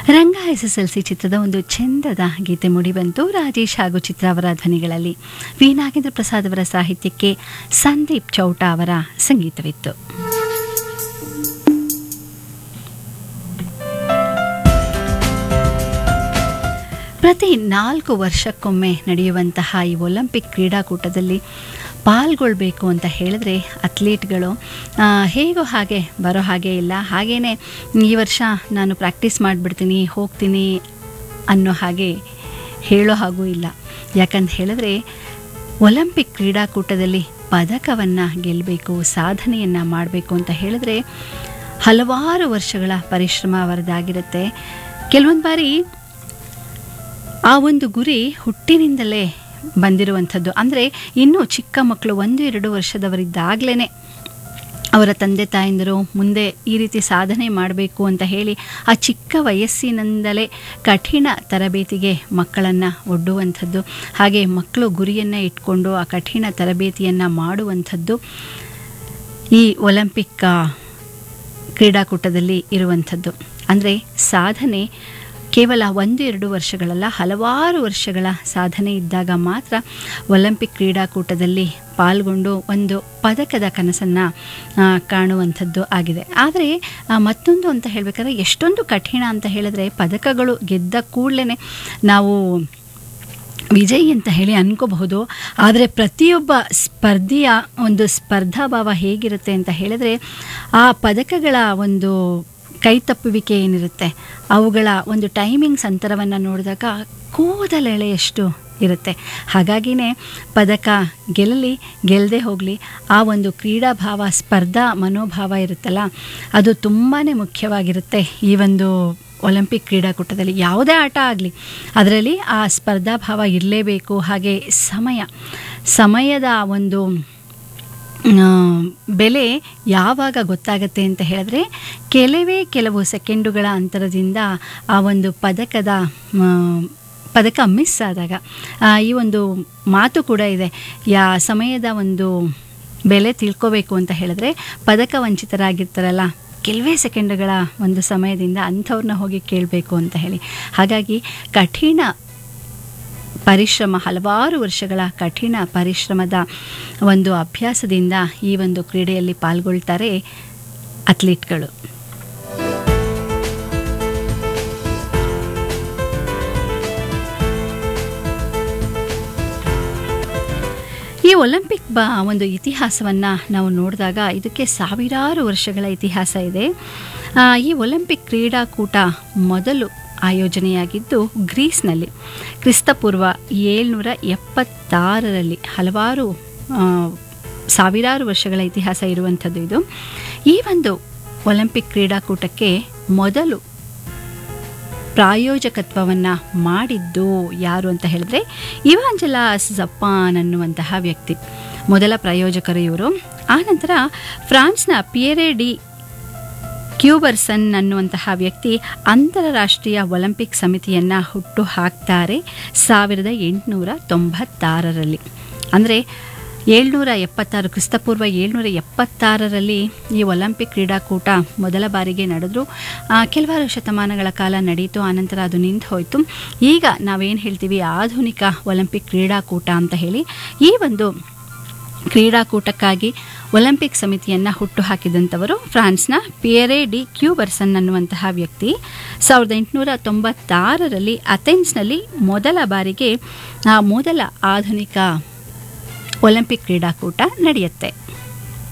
ರಂಗ S S L C ಚಿತ್ರದ ಒಂದು ಚೆಂದದ ಗೀತೆ ಮೂಡಿಬಂತು ರಾಜೇಶ್ ಹಾಗೂ ಚಿತ್ರ ಅವರ ಧ್ವನಿಗಳಲ್ಲಿ ವಿ ನಾಗೇಂದ್ರ ಪ್ರಸಾದ್ ಅವರ ಸಾಹಿತ್ಯಕ್ಕೆ ಸಂದೀಪ್ ಚೌಟ ಅವರ ಸಂಗೀತವಿತ್ತು ಪ್ರತಿ ನಾಲ್ಕು ವರ್ಷಕ್ಕೊಮ್ಮೆ ನಡೆಯುವಂತಹ ಈ ಒಲಿಂಪಿಕ್ ಕ್ರೀಡಾಕೂಟದಲ್ಲಿ ಪಾಲ್ಗೊಳ್ಬೇಕು ಅಂತ ಹೇಳಿದ್ರೆ ಅಥ್ಲೀಟ್ಗಳು ಆ, ಹೇಗೋ ಹಾಗೆ ಬರೋ ಹಾಗೆ ಇಲ್ಲ ಹಾಗೇ ಈ ವರ್ಷ ನಾನು ಪ್ರಾಕ್ಟೀಸ್ ಮಾಡಿಬಿಡ್ತೀನಿ ಹೋಗ್ತೀನಿ ಅನ್ನೋ ಹಾಗೆ ಹೇಳೋ ಹಾಗೂ ಇಲ್ಲ ಯಾಕಂತ ಹೇಳಿದ್ರೆ ಒಲಿಂಪಿಕ್ ಕ್ರೀಡಾಕೂಟದಲ್ಲಿ ಪದಕವನ್ನು ಗೆಲ್ಲಬೇಕು ಸಾಧನೆಯನ್ನು ಮಾಡಬೇಕು ಅಂತ ಹೇಳಿದ್ರೆ ಹಲವಾರು ವರ್ಷಗಳ ಪರಿಶ್ರಮ ಅವರದಾಗಿರುತ್ತೆ ಕೆಲವೊಂದು ಬಾರಿ ಆ ಒಂದು ಗುರಿ ಹುಟ್ಟಿನಿಂದಲೇ ಬಂದಿರುವಂಥದ್ದು ಅಂದರೆ ಇನ್ನೂ ಚಿಕ್ಕ ಮಕ್ಕಳು ಒಂದು ಎರಡು ವರ್ಷದವರಿದ್ದಾಗಲೇ ಅವರ ತಂದೆ ತಾಯಂದಿರು ಮುಂದೆ ಈ ರೀತಿ ಸಾಧನೆ ಮಾಡಬೇಕು ಅಂತ ಹೇಳಿ ಆ ಚಿಕ್ಕ ವಯಸ್ಸಿನಿಂದಲೇ ಕಠಿಣ ತರಬೇತಿಗೆ ಮಕ್ಕಳನ್ನು ಒಡ್ಡುವಂಥದ್ದು ಹಾಗೆ ಮಕ್ಕಳು ಗುರಿಯನ್ನು ಇಟ್ಕೊಂಡು ಆ ಕಠಿಣ ತರಬೇತಿಯನ್ನು ಮಾಡುವಂಥದ್ದು ಈ ಒಲಿಂಪಿಕ್ ಆ, ಕ್ರೀಡಾಕೂಟದಲ್ಲಿ ಇರುವಂಥದ್ದು ಅಂದರೆ ಸಾಧನೆ ಕೇವಲ ಒಂದು ಎರಡು ವರ್ಷಗಳಲ್ಲ ಹಲವಾರು ವರ್ಷಗಳ ಸಾಧನೆ ಇದ್ದಾಗ ಮಾತ್ರ ಒಲಿಂಪಿಕ್ ಕ್ರೀಡಾಕೂಟದಲ್ಲಿ ಪಾಲ್ಗೊಂಡು ಒಂದು ಪದಕದ ಕನಸನ್ನು ಕಾಣುವಂಥದ್ದು ಆಗಿದೆ ಆದರೆ ಆ, ಮತ್ತೊಂದು ಅಂತ ಹೇಳಬೇಕಾದ್ರೆ ಎಷ್ಟೊಂದು ಕಠಿಣ ಅಂತ ಹೇಳಿದ್ರೆ ಪದಕಗಳು ಗೆದ್ದ ಕೂಡಲೇ ನಾವು ವಿಜಯಿ ಅಂತ ಹೇಳಿ ಅನ್ಕೋಬಹುದು ಆದರೆ ಪ್ರತಿಯೊಬ್ಬ ಸ್ಪರ್ಧಿಯ ಒಂದು ಸ್ಪರ್ಧಾಭಾವ ಹೇಗಿರುತ್ತೆ ಅಂತ ಹೇಳಿದ್ರೆ ಆ ಪದಕಗಳ ಒಂದು ಕೈತಪ್ಪುವಿಕೆ ಏನಿರುತ್ತೆ ಅವುಗಳ ಒಂದು ಟೈಮಿಂಗ್ಸ್ ಅಂತರವನ್ನು ನೋಡಿದಾಗ ಕೂದಲೆಳೆಯಷ್ಟು ಇರುತ್ತೆ ಹಾಗಾಗಿನೇ ಪದಕ ಗೆಲ್ಲಲಿ ಗೆಲ್ಲದೆ ಹೋಗಲಿ ಆ ಒಂದು ಕ್ರೀಡಾಭಾವ ಸ್ಪರ್ಧಾ ಮನೋಭಾವ ಇರುತ್ತಲ್ಲ ಅದು ತುಂಬಾ ಮುಖ್ಯವಾಗಿರುತ್ತೆ ಈ ಒಂದು ಒಲಿಂಪಿಕ್ ಕ್ರೀಡಾಕೂಟದಲ್ಲಿ ಯಾವುದೇ ಆಟ ಆಗಲಿ ಅದರಲ್ಲಿ ಆ ಸ್ಪರ್ಧಾಭಾವ ಇರಲೇಬೇಕು ಹಾಗೆ ಸಮಯ ಸಮಯದ ಒಂದು ಆ, ಬೆಲೆ ಯಾವಾಗ ಗೊತ್ತಾಗತ್ತೆ ಅಂತ ಹೇಳಿದ್ರೆ ಕೆಲವೇ ಕೆಲವು ಸೆಕೆಂಡುಗಳ ಅಂತರದಿಂದ ಆ ಒಂದು ಪದಕದ ಆ, ಪದಕ ಮಿಸ್ ಆದಾಗ ಆ, ಈ ಒಂದು ಮಾತು ಕೂಡ ಇದೆ ಯಾ ಸಮಯದ ಒಂದು ಬೆಲೆ ತಿಳ್ಕೋಬೇಕು ಅಂತ ಹೇಳಿದ್ರೆ ಪದಕ ವಂಚಿತರಾಗಿರ್ತಾರಲ್ಲ ಕೆಲವೇ ಸೆಕೆಂಡುಗಳ ಒಂದು ಸಮಯದಿಂದ ಅಂಥವ್ರನ್ನ ಹೋಗಿ ಕೇಳಬೇಕು ಅಂತ ಹೇಳಿ ಹಾಗಾಗಿ ಕಠಿಣ ಪರಿಶ್ರಮ ಹಲವಾರು ವರ್ಷಗಳ ಕಠಿಣ ಪರಿಶ್ರಮದ ಒಂದು ಅಭ್ಯಾಸದಿಂದ ಈ ಒಂದು ಕ್ರೀಡೆಯಲ್ಲಿ ಪಾಲ್ಗೊಳ್ತಾರೆ ಅಥ್ಲೀಟ್ಗಳು ಈ ಒಲಿಂಪಿಕ್ ಬ ಒಂದು ಇತಿಹಾಸವನ್ನು ನಾವು ನೋಡಿದಾಗ ಇದಕ್ಕೆ ಸಾವಿರಾರು ವರ್ಷಗಳ ಇತಿಹಾಸ ಇದೆ ಆ, ಈ ಒಲಿಂಪಿಕ್ ಕ್ರೀಡಾಕೂಟ ಮೊದಲು ಆಯೋಜನೆಯಾಗಿದ್ದು ಗ್ರೀಸ್ನಲ್ಲಿ ಕ್ರಿಸ್ತಪೂರ್ವ ಏಳ್ನೂರ ಎಪ್ಪತ್ತಾರರಲ್ಲಿ ಹಲವಾರು ಆ, ಸಾವಿರಾರು ವರ್ಷಗಳ ಇತಿಹಾಸ ಇರುವಂಥದ್ದು ಇದು ಈ ಒಂದು ಒಲಿಂಪಿಕ್ ಕ್ರೀಡಾಕೂಟಕ್ಕೆ ಮೊದಲು ಪ್ರಾಯೋಜಕತ್ವವನ್ನು ಮಾಡಿದ್ದು ಯಾರು ಅಂತ ಹೇಳಿದ್ರೆ ಇವಾಂಜಲಾಸ್ ಜಪಾನ್ ಅನ್ನುವಂತಹ ವ್ಯಕ್ತಿ ಮೊದಲ ಪ್ರಾಯೋಜಕರು ಇವರು ಆನಂತರ ಫ್ರಾನ್ಸ್ನ ಪಿಯರೆ ಡಿ ಕ್ಯೂಬರ್ಸನ್ ಅನ್ನುವಂತಹ ವ್ಯಕ್ತಿ ಅಂತಾರಾಷ್ಟ್ರೀಯ ಒಲಿಂಪಿಕ್ ಸಮಿತಿಯನ್ನು ಹುಟ್ಟು ಹಾಕ್ತಾರೆ ಸಾವಿರದ ಎಂಟುನೂರ ತೊಂಬತ್ತಾರರಲ್ಲಿ ಅಂದರೆ ಏಳ್ನೂರ ಎಪ್ಪತ್ತಾರು ಕ್ರಿಸ್ತಪೂರ್ವ ಏಳ್ನೂರ ಎಪ್ಪತ್ತಾರರಲ್ಲಿ ಈ ಒಲಿಂಪಿಕ್ ಕ್ರೀಡಾಕೂಟ ಮೊದಲ ಬಾರಿಗೆ ನಡೆದ್ರು ಆ, ಕೆಲವಾರು ಶತಮಾನಗಳ ಕಾಲ ನಡೀತು ಆನಂತರ ಅದು ನಿಂತು ಹೋಯಿತು ಈಗ ನಾವೇನು ಹೇಳ್ತೀವಿ ಆಧುನಿಕ ಒಲಿಂಪಿಕ್ ಕ್ರೀಡಾಕೂಟ ಅಂತ ಹೇಳಿ ಈ ಒಂದು ಕ್ರೀಡಾಕೂಟಕ್ಕಾಗಿ ಒಲಿಂಪಿಕ್ ಸಮಿತಿಯನ್ನು ಹುಟ್ಟುಹಾಕಿದಂಥವರು ಫ್ರಾನ್ಸ್ನ ಪಿಯರೆ ಡಿ ಕ್ಯೂಬರ್ಸನ್ ಅನ್ನುವಂತಹ ವ್ಯಕ್ತಿ ಸಾವಿರದ ಎಂಟುನೂರ ತೊಂಬತ್ತಾರರಲ್ಲಿ ಅಥೆನ್ಸ್ನಲ್ಲಿ ಮೊದಲ ಬಾರಿಗೆ ಆ ಮೊದಲ ಆಧುನಿಕ ಒಲಿಂಪಿಕ್ ಕ್ರೀಡಾಕೂಟ ನಡೆಯುತ್ತೆ